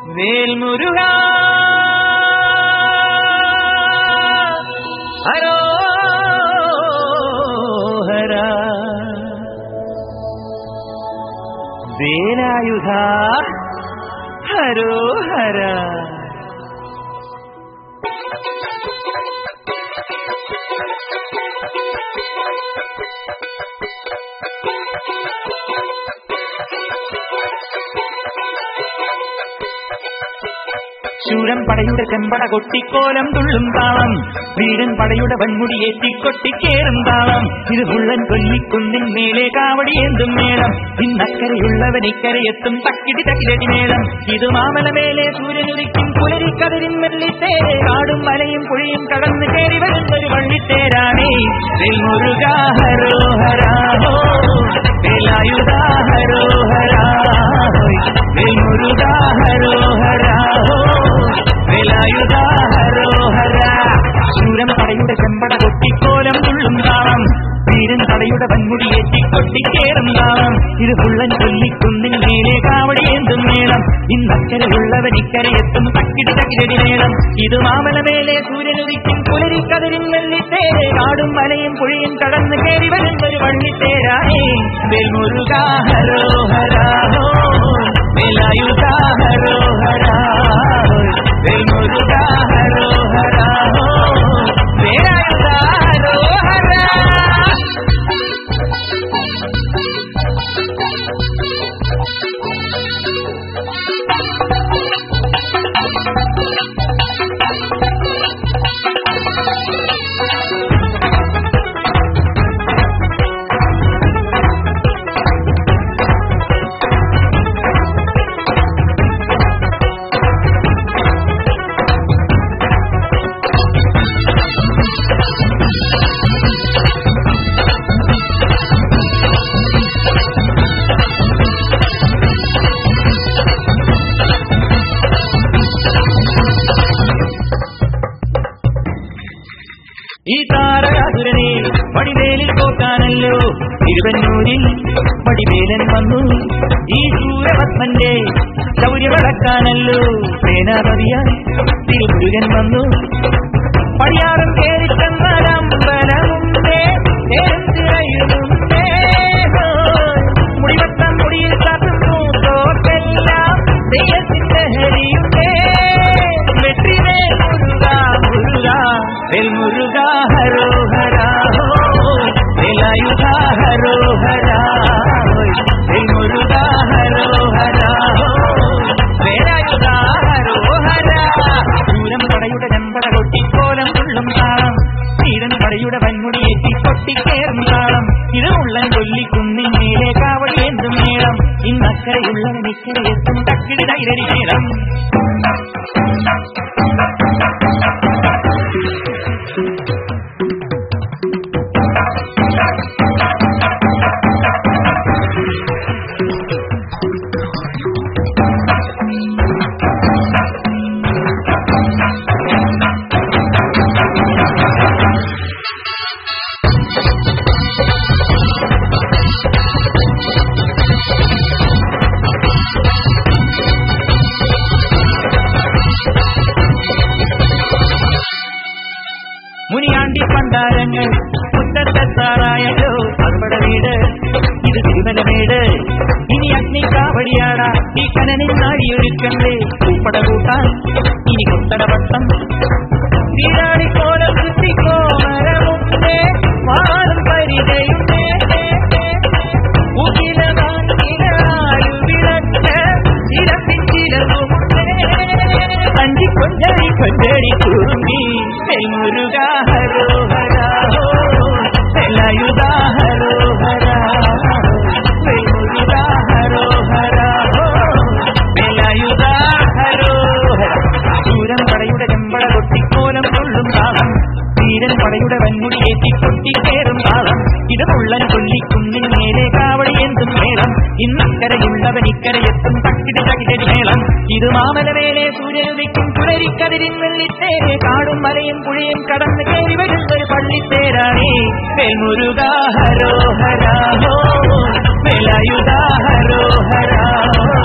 വേൽമുരുക ഹരോഹര വേലായുധ ഹരോഹര ശൂരൻ പടയുടെ ചെമ്പട കൊട്ടിക്കോലം തുള്ളും താളം വീരൻ പടയുടെ വൻമുടിയേറ്റി കൊട്ടിക്കേറും താളം ഇത് പുള്ളൻ കൊല്ലിക്കുന്നിൻ മേലെ കാവടിയേന്തും മേളം ഇന്നക്കരയുള്ളവൻ ഇക്കരയെത്തും തക്കിടി തക്കിലടി മേളം ഇത് മാമല മേലെ സൂര്യനുദിക്കും പുലരിക്കതിരിൻ വെള്ളിത്തേരെ കാടും മലയും പുഴയും കടന്നു കയറി വരുന്നൊരു വള്ളിത്തേരാണേ വെൽമുരുക ഹരോഹരാഹോ വേലായുധ ഹരോഹരാഹോയ് വെൽമുരുക ഹരോഹരാഹോ വേലായുധ ഹരോഹര ശൂരം പടയുടെ ചെമ്പട കൊട്ടിക്കോലം തുള്ളും താളം വീരൻ പടയുടെ വൻമുടിയേറ്റി കൊട്ടിക്കേറും താളം ഇത് പുള്ളൻ ചൊല്ലിക്കുന്നിൻ മേലെ കാവടിയേന്തും മേളം ഇന്നക്കരയുള്ളവൻ ഇക്കരയെത്തും തക്കിടി തകിലടി മേളം ഇത് മാമല മേലെ സൂര്യനുദിക്കും പുലരിക്കതിരിൻ വെള്ളിത്തേരെ കാടും മലയും പുഴയും കടന്നു കയറി വരുന്നൊരു വള്ളിത്തേരാണേ വെൽമുരുക ഹരോഹരാഹോ വേലായുധ ഹരോഹരാഹോ വെൽമുരുക ഹരോഹരാഹോ വേലായുധ ഹരോഹര ഈ താരകാസുരനെ പടിവേലിൽ പോക്കാനല്ലോ തിരുവന്നൂരിൽ പടിവേലൻ വന്നു ഈ സൂര്യപത്മന്റെ ശൗര്യമടക്കാനല്ലോ സേനാപതിയായി തിരുമുരുകൻ വന്നു പടിയാറും കേറിച്ചെന്നരമ്പലമുണ്ടേ തിറയുന്നുണ്ടേ മുടിവട്ടം മുടിയിൽ കാത്തുന്നു തോക്കെല്ലാം തെയ്യത്തിന്റെ ഹരിയുണ്ടേ വെற்றிവേ മുരുക മുരുക വെൽമുരുക ഹരോഹര വെലായുധ ഹരോഹര വെൽമുരുക ഹരോഹര വേലായുധ ഹരോഹര ദൂരം പടയുടെ ചെമ്പട കൊട്ടിക്കോലം തുള്ളും താളം തീരൻ പടയുടെ വൻമുടിയേറ്റി കൊട്ടിക്കേറും താളം ഇത് ഉള്ളൻ കൊല്ലിക്കുന്നിൻ മേലെ കാവടിയേന്തും മേളം ഇന്നക്കരയുള്ളവൻ ഇക്കരയെത്തും തക്കിടി തൈരടി മേളം മുനിയാണ്ടി പണ്ടാരങ്ങൾ മുറ്റത്തെത്താറായല്ലോ അറുപട വീട് ഇത് തിരുമല വീട് ഇനി അഗ്നി കാവടിയാട ഈ കനനിൽ നാഴിയൊരുക്കണ്ടേ പൂപ്പട കൂട്ടാൻ ഇനി കൊത്തട വട്ടം നീരാടി കോലം കുത്തിക്കോ മരമുണ്ടേ വാളും പരിതയുണ്ടേ അഞ്ചി കൊഞ്ചടി കൊഞ്ചടി കുറുങ്ങി മുരുക ഹരോഹര വെലായുധ ഹരോഹര മുരുക ഹരോഹര വെലായുധ ഹരോഹര ദൂരം പടയുടെ ചെമ്പട കൊട്ടിക്കോലം കൊള്ളും താളം വീരൻ പടയുടെ വൻമുടിയേറ്റി കൊട്ടിക്കേറും താളം ഇത് മുള്ളൻ കൊല്ലിക്കുന്നിൻ മേലെ കാവടിയെന്തും മേളം ഇന്നക്കരയുള്ളവൻ ഇക്കരയെത്തും തക്കിടി തകിടടി മേളം ഇത് മാമല മേലെ സൂര്യനുദിക്കും പുലരിക്കതിരിൻ വെള്ളിത്തേരെ കാടും മലയും പുഴയും കടന്നു കയറി വരുന്നൊരു പള്ളിത്തേരാണേ വെൽമുരുക ഹരോഹരാഹോ വെലായുധ ഹരോഹരാഹോ